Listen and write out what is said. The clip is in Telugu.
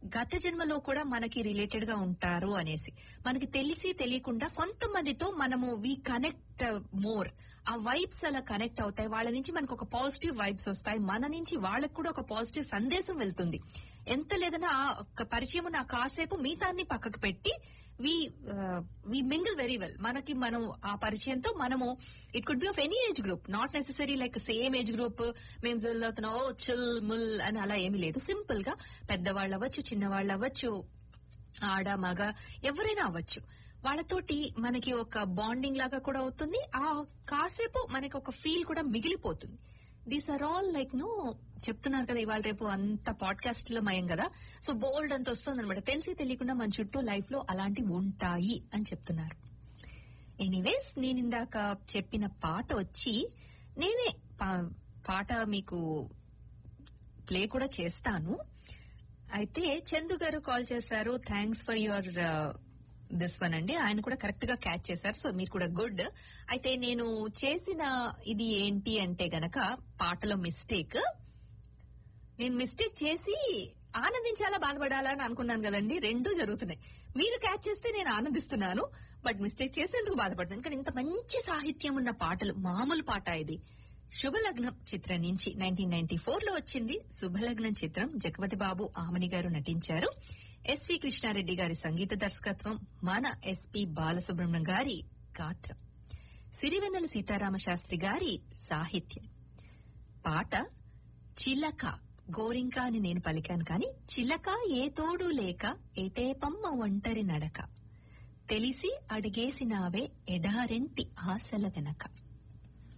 గత జన్మలో కూడా మనకి రిలేటెడ్ గా ఉంటారు అనేసి మనకి తెలిసి తెలియకుండా కొంతమందితో మనము వి కనెక్ట్ మోర్ ఆ వైబ్స్ అలా కనెక్ట్ అవుతాయి వాళ్ళ నుంచి మనకు ఒక పాజిటివ్ వైబ్స్ వస్తాయి మన నుంచి వాళ్ళకు కూడా ఒక పాజిటివ్ సందేశం వెళ్తుంది ఎంత లేదన్నా ఆ ఒక్క పరిచయం నా కాసేపు మిగతాన్ని పక్కకు పెట్టి we we mingle very well మనకి మనం ఆ పరిచయంతో మనము it could be of any age group not necessary like same age group మేము చదువుతున్నాం ఓ చిల్ ముల్ అని అలా ఏమీ లేదు సింపుల్ గా పెద్దవాళ్ళు అవ్వచ్చు చిన్నవాళ్ళు అవ్వచ్చు ఆడ మగ ఎవరైనా అవ్వచ్చు వాళ్ళతోటి మనకి ఒక బాండింగ్ లాగా కూడా అవుతుంది ఆ కాసేపు మనకి ఒక ఫీల్ కూడా మిగిలిపోతుంది these are all like no చెప్తున్నారు కదా ఇవాళ రేపు అంత పాడ్కాస్ట్ లో మయం కదా సో బోల్డ్ అంత వస్తుంది అనమాట తెలిసి తెలియకుండా మన చుట్టూ లైఫ్ లో అలాంటివి ఉంటాయి అని చెప్తున్నారు ఎనీవేస్ నేను ఇందాక చెప్పిన పాట వచ్చి నేనే పా- పాట మీకు ప్లే కూడా చేస్తాను అయితే చందు గారు కాల్ చేశారు thanks for your this one అండి ఆయన కూడా కరెక్ట్ గా క్యాచ్ చేశారు సో మీరు కూడా గుడ్ అయితే నేను చేసిన ఇది ఏంటి అంటే గనక పాటలో మిస్టేక్ నేను మిస్టేక్ చేసి ఆనందించాలా బాధపడాలా అని అనుకున్నాను కదండి రెండూ జరుగుతున్నాయి మీరు క్యాచ్ చేస్తే నేను ఆనందిస్తున్నాను బట్ మిస్టేక్ చేసి ఎందుకు బాధపడుతున్నాను కానీ ఇంత మంచి సాహిత్యం ఉన్న పాటలు మామూలు పాట ఇది శుభలగ్నం చిత్రం నుంచి నైన్టీన్ నైన్టీ ఫోర్ లో వచ్చింది శుభలగ్నం చిత్రం జగపతి బాబు ఆమని గారు నటించారు ఎస్వి కృష్ణారెడ్డి గారి సంగీత దర్శకత్వం మన ఎస్పి బాలసుబ్రహ్మణ్యం గారి గాత్రం సిరివెన్నెల సీతారామ శాస్త్రి గారి సాహిత్యం పాట చిలక గోరింక అని నేను పలికాను కాని చిలక ఏ తోడు లేక ఎటేపమ్మ ఒంటరి నడక తెలిసి అడిగేసినావే ఎడారెంటి ఆశల వెనక